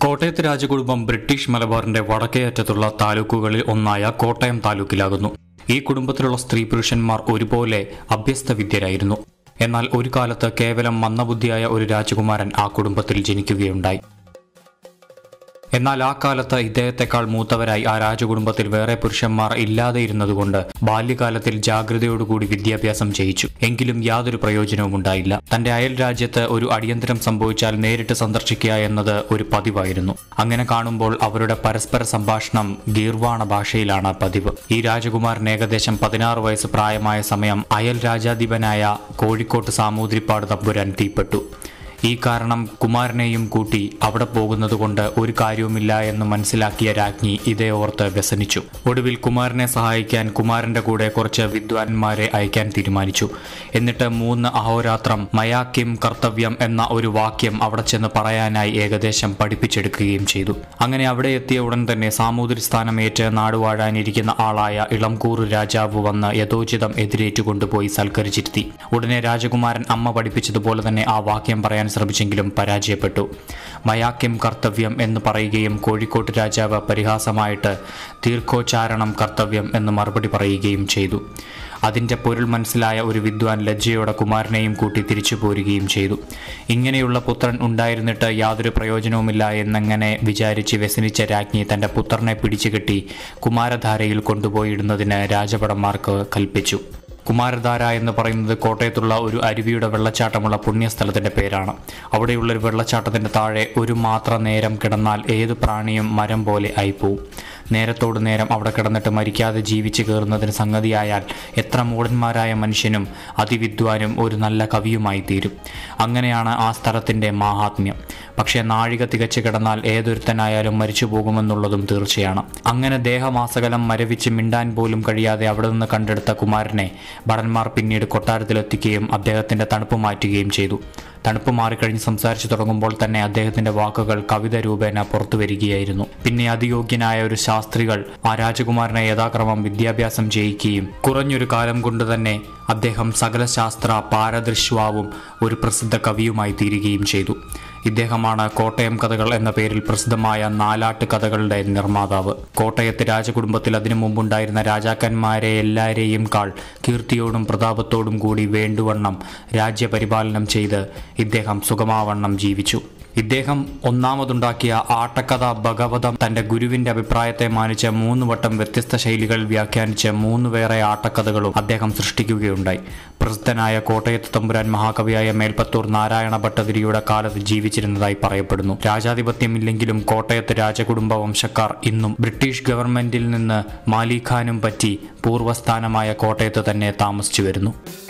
കോട്ടയത്ത് രാജകുടുംബം ബ്രിട്ടീഷ് മലബാറിന്റെ വടക്കേ അറ്റത്തുള്ള താലൂക്കുകളിൽ ഒന്നായ കോട്ടയം താലൂക്കിലാകുന്നു ഈ കുടുംബത്തിലുള്ള സ്ത്രീ പുരുഷന്മാർ ഒരുപോലെ അഭ്യസ്തവിദ്യരായിരുന്നു എന്നാൽ ഒരു കാലത്ത് കേവലം മന്ദബുദ്ധിയായ ഒരു രാജകുമാരൻ ആ കുടുംബത്തിൽ ജനിക്കുകയുണ്ടായി എന്നാൽ ആ കാലത്ത് ഇദ്ദേഹത്തെക്കാൾ മൂത്തവരായി ആ രാജകുടുംബത്തിൽ വേറെ പുരുഷന്മാർ ഇല്ലാതെ ഇരുന്നതുകൊണ്ട് ബാല്യകാലത്തിൽ ജാഗ്രതയോടുകൂടി വിദ്യാഭ്യാസം ചെയ്യിച്ചു എങ്കിലും യാതൊരു പ്രയോജനവും ഉണ്ടായില്ല തന്റെ അയൽ രാജ്യത്ത് ഒരു അടിയന്തരം സംഭവിച്ചാൽ നേരിട്ട് സന്ദർശിക്കുക എന്നത് ഒരു പതിവായിരുന്നു അങ്ങനെ കാണുമ്പോൾ അവരുടെ പരസ്പര സംഭാഷണം ഗീർവാണ ഭാഷയിലാണ് പതിവ് ഈ രാജകുമാരൻ ഏകദേശം പതിനാറ് വയസ്സ് പ്രായമായ സമയം അയൽ രാജാധിപനായ കോഴിക്കോട്ട് സാമൂതിരിപ്പാട് തമ്പുരാൻ തീപ്പെട്ടു ഈ കാരണം കുമാരനെയും കൂട്ടി അവിടെ പോകുന്നതുകൊണ്ട് ഒരു കാര്യവുമില്ല എന്ന് മനസ്സിലാക്കിയ രാജ്ഞി ഇതേ ഓർത്ത് വ്യസനിച്ചു ഒടുവിൽ കുമാരനെ സഹായിക്കാൻ കുമാരന്റെ കൂടെ കുറച്ച് വിദ്വാൻമാരെ അയക്കാൻ തീരുമാനിച്ചു എന്നിട്ട് മൂന്ന് അഹോരാത്രം മയാക്കിം കർത്തവ്യം എന്ന ഒരു വാക്യം അവിടെ ചെന്ന് പറയാനായി ഏകദേശം പഠിപ്പിച്ചെടുക്കുകയും ചെയ്തു അങ്ങനെ അവിടെ എത്തിയ ഉടൻ തന്നെ സാമൂതിരി സ്ഥാനമേറ്റ് നാടുവാഴാനിരിക്കുന്ന ആളായ ഇളംകൂർ രാജാവ് വന്ന് യഥോചിതം എതിരേറ്റു കൊണ്ടുപോയി സൽക്കരിച്ചിരുത്തി ഉടനെ രാജകുമാരൻ അമ്മ പഠിപ്പിച്ചതുപോലെ തന്നെ ആ വാക്യം പറയാൻ ശ്രമിച്ചെങ്കിലും പരാജയപ്പെട്ടു മയാക്യം കർത്തവ്യം എന്ന് പറയുകയും കോഴിക്കോട്ട് രാജാവ് പരിഹാസമായിട്ട് തീർഘോച്ചാരണം കർത്തവ്യം എന്ന് മറുപടി പറയുകയും ചെയ്തു അതിൻ്റെ പൊരുൾ മനസ്സിലായ ഒരു വിദ്വാൻ ലജ്ജയോടെ കുമാരനെയും കൂട്ടി തിരിച്ചു പോരുകയും ചെയ്തു ഇങ്ങനെയുള്ള പുത്രൻ ഉണ്ടായിരുന്നിട്ട് യാതൊരു പ്രയോജനവുമില്ല എന്നെങ്ങനെ വിചാരിച്ച് വ്യസനിച്ച രാജ്ഞി തൻ്റെ പുത്രനെ പിടിച്ചുകെട്ടി കുമാരധാരയിൽ കൊണ്ടുപോയിടുന്നതിന് രാജഭടന്മാർക്ക് കൽപ്പിച്ചു കുമാരധാര എന്ന് പറയുന്നത് കോട്ടയത്തുള്ള ഒരു അരുവിയുടെ വെള്ളച്ചാട്ടമുള്ള പുണ്യസ്ഥലത്തിന്റെ പേരാണ് അവിടെയുള്ള ഒരു വെള്ളച്ചാട്ടത്തിന്റെ താഴെ ഒരു മാത്ര നേരം കിടന്നാൽ ഏത് പ്രാണിയും മരം പോലെ ആയിപ്പോവും നേരത്തോട് നേരം അവിടെ കിടന്നിട്ട് മരിക്കാതെ ജീവിച്ചു കയറുന്നതിന് സംഗതിയായാൽ എത്ര മൂടന്മാരായ മനുഷ്യനും അതിവിദ്വാനും ഒരു നല്ല കവിയുമായി തീരും അങ്ങനെയാണ് ആ സ്ഥലത്തിന്റെ മാഹാത്മ്യം പക്ഷേ നാഴിക തികച്ചു കിടന്നാൽ ഏതൊരുത്തനായാലും മരിച്ചു പോകുമെന്നുള്ളതും തീർച്ചയാണ് അങ്ങനെ ദേഹമാസകലം മരവിച്ച് മിണ്ടാൻ പോലും കഴിയാതെ അവിടെ നിന്ന് കണ്ടെടുത്ത കുമാരനെ ഭടന്മാർ പിന്നീട് കൊട്ടാരത്തിലെത്തിക്കുകയും അദ്ദേഹത്തിന്റെ തണുപ്പ് മാറ്റുകയും ചെയ്തു തണുപ്പ് മാറിക്കഴിഞ്ഞ് സംസാരിച്ചു തുടങ്ങുമ്പോൾ തന്നെ അദ്ദേഹത്തിന്റെ വാക്കുകൾ കവിത രൂപേണ പുറത്തു വരികയായിരുന്നു പിന്നെ അതിയോഗ്യനായ ഒരു ശാസ്ത്രികൾ ആ രാജകുമാരനെ യഥാക്രമം വിദ്യാഭ്യാസം ചെയ്യിക്കുകയും കുറഞ്ഞൊരു കാലം കൊണ്ട് തന്നെ അദ്ദേഹം സകല ശാസ്ത്ര പാരദൃശ്വാവും ഒരു പ്രസിദ്ധ കവിയുമായി തീരുകയും ചെയ്തു ഇദ്ദേഹമാണ് കോട്ടയം കഥകൾ എന്ന പേരിൽ പ്രസിദ്ധമായ നാലാട്ട് കഥകളുടെ നിർമ്മാതാവ് കോട്ടയത്ത് രാജകുടുംബത്തിൽ അതിനു മുമ്പുണ്ടായിരുന്ന രാജാക്കന്മാരെ എല്ലാരെയും കാൾ കീർത്തിയോടും പ്രതാപത്തോടും കൂടി വേണ്ടുവണ്ണം രാജ്യപരിപാലനം ചെയ്ത് ഇദ്ദേഹം സുഗമാവണ്ണം ജീവിച്ചു ഇദ്ദേഹം ഒന്നാമതുണ്ടാക്കിയ ആട്ടക്കഥ ഭഗവതം തന്റെ ഗുരുവിന്റെ അഭിപ്രായത്തെ മാനിച്ച് മൂന്ന് വട്ടം വ്യത്യസ്ത ശൈലികൾ വ്യാഖ്യാനിച്ച് മൂന്ന് വേറെ ആട്ടക്കഥകളും അദ്ദേഹം സൃഷ്ടിക്കുകയുണ്ടായി പ്രസിദ്ധനായ കോട്ടയത്ത് തമ്പുരാൻ മഹാകവിയായ മേൽപ്പത്തൂർ നാരായണ ഭട്ടതിരിയുടെ കാലത്ത് ജീവിച്ചിരുന്നതായി പറയപ്പെടുന്നു രാജാധിപത്യമില്ലെങ്കിലും കോട്ടയത്ത് രാജകുടുംബ വംശക്കാർ ഇന്നും ബ്രിട്ടീഷ് ഗവൺമെന്റിൽ നിന്ന് മാലിഖാനും പറ്റി പൂർവ്വസ്ഥാനമായ കോട്ടയത്ത് തന്നെ താമസിച്ചു വരുന്നു